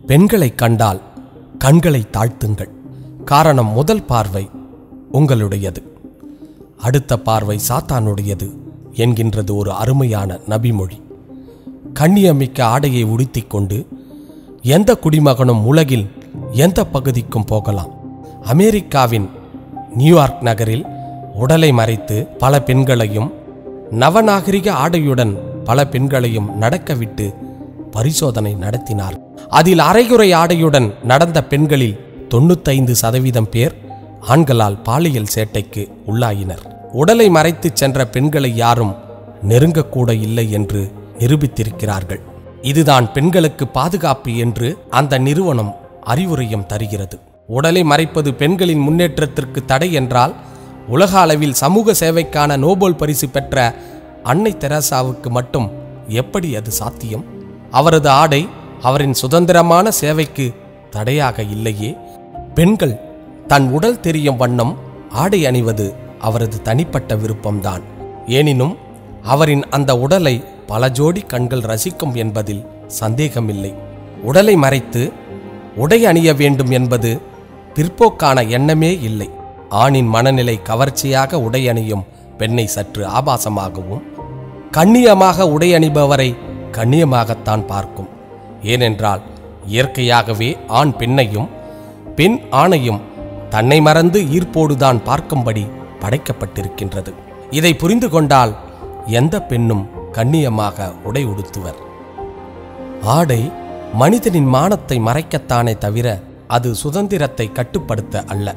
பெண்களை கண்டால் கண்களை தாழ்த்துங்கள் காரணம் முதல் பார்வை உங்களுடையது அடுத்த பார்வை சாத்தானுடையது என்கின்றது ஒரு அருமையான நபிமொழி கண்ணியமிக்க ஆடையை உடுத்திக் கொண்டு எந்த குடிமகனும் உலகில் எந்த பகுதிக்கும் போகலாம் அமெரிக்காவின் நியூயார்க் நகரில் உடலை மறைத்து பல பெண்களையும் நவநாகரிக ஆடையுடன் பல பெண்களையும் நடக்கவிட்டு பரிசோதனை நடத்தினார் அதில் அரைகுறை ஆடையுடன் நடந்த பெண்களில் தொண்ணூத்தைந்து சதவீதம் பேர் ஆண்களால் பாலியல் சேட்டைக்கு உள்ளாயினர் உடலை மறைத்துச் சென்ற பெண்களை யாரும் நெருங்கக்கூட இல்லை என்று நிரூபித்திருக்கிறார்கள் இதுதான் பெண்களுக்கு பாதுகாப்பு என்று அந்த நிறுவனம் அறிவுரையும் தருகிறது உடலை மறைப்பது பெண்களின் முன்னேற்றத்திற்கு தடை என்றால் உலக அளவில் சமூக சேவைக்கான நோபல் பரிசு பெற்ற அன்னை தெரசாவுக்கு மட்டும் எப்படி அது சாத்தியம் அவரது ஆடை அவரின் சுதந்திரமான சேவைக்கு தடையாக இல்லையே பெண்கள் தன் உடல் தெரியும் வண்ணம் ஆடை அணிவது அவரது தனிப்பட்ட விருப்பம்தான் எனினும் அவரின் அந்த உடலை பல ஜோடி கண்கள் ரசிக்கும் என்பதில் சந்தேகமில்லை உடலை மறைத்து உடை அணிய வேண்டும் என்பது பிற்போக்கான எண்ணமே இல்லை ஆணின் மனநிலை கவர்ச்சியாக உடை அணியும் பெண்ணை சற்று ஆபாசமாகவும் கண்ணியமாக உடை அணிபவரை கண்ணியமாகத்தான் பார்க்கும் ஏனென்றால் இயற்கையாகவே ஆண் பெண்ணையும் பெண் ஆணையும் தன்னை மறந்து ஈர்ப்போடுதான் பார்க்கும்படி படைக்கப்பட்டிருக்கின்றது இதை புரிந்து கொண்டால் எந்த பெண்ணும் கண்ணியமாக உடை உடுத்துவர் ஆடை மனிதனின் மானத்தை மறைக்கத்தானே தவிர அது சுதந்திரத்தை கட்டுப்படுத்த அல்ல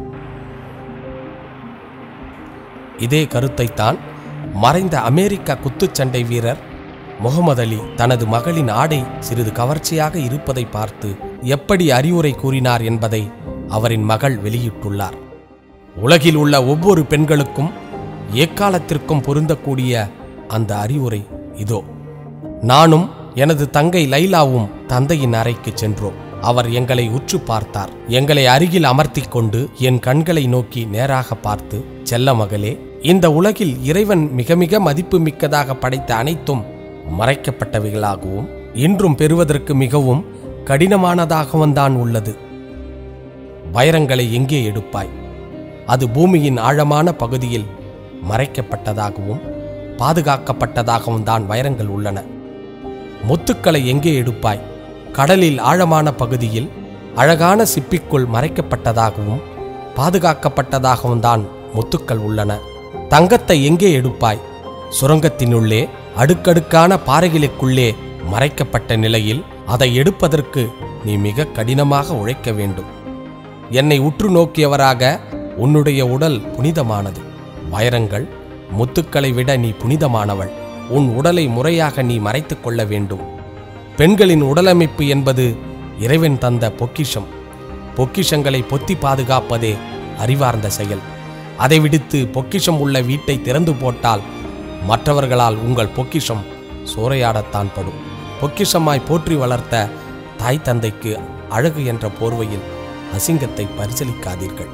இதே கருத்தைத்தான் மறைந்த அமெரிக்க குத்துச்சண்டை வீரர் முகமது அலி தனது மகளின் ஆடை சிறிது கவர்ச்சியாக இருப்பதை பார்த்து எப்படி அறிவுரை கூறினார் என்பதை அவரின் மகள் வெளியிட்டுள்ளார் உலகில் உள்ள ஒவ்வொரு பெண்களுக்கும் எக்காலத்திற்கும் பொருந்தக்கூடிய அந்த அறிவுரை இதோ நானும் எனது தங்கை லைலாவும் தந்தையின் அறைக்கு சென்றோம் அவர் எங்களை உற்று பார்த்தார் எங்களை அருகில் அமர்த்திக் கொண்டு என் கண்களை நோக்கி நேராக பார்த்து செல்ல மகளே இந்த உலகில் இறைவன் மிக மிக மதிப்பு மிக்கதாக படைத்த அனைத்தும் மறைக்கப்பட்டவைகளாகவும் இன்றும் பெறுவதற்கு மிகவும் கடினமானதாகவும் தான் உள்ளது வைரங்களை எங்கே எடுப்பாய் அது பூமியின் ஆழமான பகுதியில் மறைக்கப்பட்டதாகவும் பாதுகாக்கப்பட்டதாகவும் தான் வைரங்கள் உள்ளன முத்துக்களை எங்கே எடுப்பாய் கடலில் ஆழமான பகுதியில் அழகான சிப்பிக்குள் மறைக்கப்பட்டதாகவும் பாதுகாக்கப்பட்டதாகவும் தான் முத்துக்கள் உள்ளன தங்கத்தை எங்கே எடுப்பாய் சுரங்கத்தினுள்ளே அடுக்கடுக்கான பாறைகளுக்குள்ளே மறைக்கப்பட்ட நிலையில் அதை எடுப்பதற்கு நீ மிக கடினமாக உழைக்க வேண்டும் என்னை உற்று நோக்கியவராக உன்னுடைய உடல் புனிதமானது வைரங்கள் முத்துக்களை விட நீ புனிதமானவள் உன் உடலை முறையாக நீ மறைத்துக் கொள்ள வேண்டும் பெண்களின் உடலமைப்பு என்பது இறைவன் தந்த பொக்கிஷம் பொக்கிஷங்களை பொத்தி பாதுகாப்பதே அறிவார்ந்த செயல் அதை விடுத்து பொக்கிஷம் உள்ள வீட்டை திறந்து போட்டால் மற்றவர்களால் உங்கள் பொக்கிஷம் சூறையாடத்தான் படும் பொக்கிஷமாய் போற்றி வளர்த்த தாய் தந்தைக்கு அழகு என்ற போர்வையில் அசிங்கத்தை பரிசீலிக்காதீர்கள்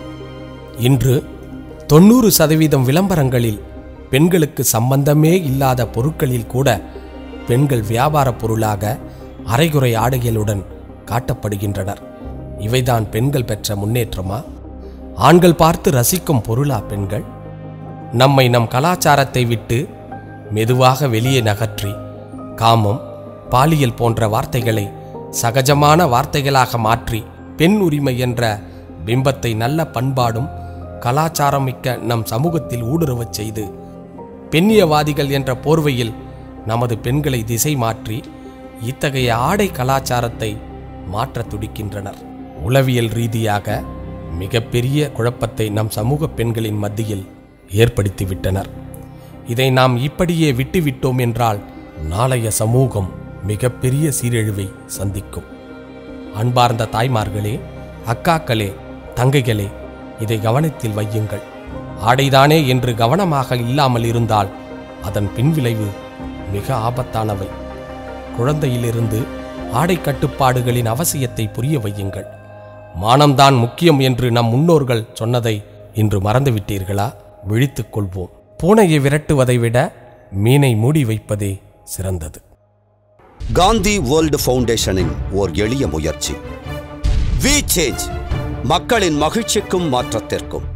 இன்று தொண்ணூறு சதவீதம் விளம்பரங்களில் பெண்களுக்கு சம்பந்தமே இல்லாத பொருட்களில் கூட பெண்கள் வியாபார பொருளாக அரைகுறை ஆடைகளுடன் காட்டப்படுகின்றனர் இவைதான் பெண்கள் பெற்ற முன்னேற்றமா ஆண்கள் பார்த்து ரசிக்கும் பொருளா பெண்கள் நம்மை நம் கலாச்சாரத்தை விட்டு மெதுவாக வெளியே நகற்றி காமம் பாலியல் போன்ற வார்த்தைகளை சகஜமான வார்த்தைகளாக மாற்றி பெண் உரிமை என்ற பிம்பத்தை நல்ல பண்பாடும் கலாச்சாரமிக்க நம் சமூகத்தில் ஊடுருவச் செய்து பெண்ணியவாதிகள் என்ற போர்வையில் நமது பெண்களை திசை மாற்றி இத்தகைய ஆடை கலாச்சாரத்தை மாற்றத் துடிக்கின்றனர் உளவியல் ரீதியாக மிகப்பெரிய குழப்பத்தை நம் சமூக பெண்களின் மத்தியில் ஏற்படுத்திவிட்டனர் இதை நாம் இப்படியே விட்டுவிட்டோம் என்றால் நாளைய சமூகம் மிகப்பெரிய சீரழிவை சந்திக்கும் அன்பார்ந்த தாய்மார்களே அக்காக்களே தங்கைகளே இதை கவனத்தில் வையுங்கள் ஆடைதானே என்று கவனமாக இல்லாமல் இருந்தால் அதன் பின்விளைவு மிக ஆபத்தானவை குழந்தையிலிருந்து ஆடை கட்டுப்பாடுகளின் அவசியத்தை புரிய வையுங்கள் மானம்தான் முக்கியம் என்று நம் முன்னோர்கள் சொன்னதை இன்று மறந்துவிட்டீர்களா விழித்துக் கொள்வோம் பூனையை விரட்டுவதை விட மீனை மூடி வைப்பதே சிறந்தது காந்தி வேர்ல்டு ஃபவுண்டேஷனின் ஓர் எளிய முயற்சி வி சேஞ்ச் மக்களின் மகிழ்ச்சிக்கும் மாற்றத்திற்கும்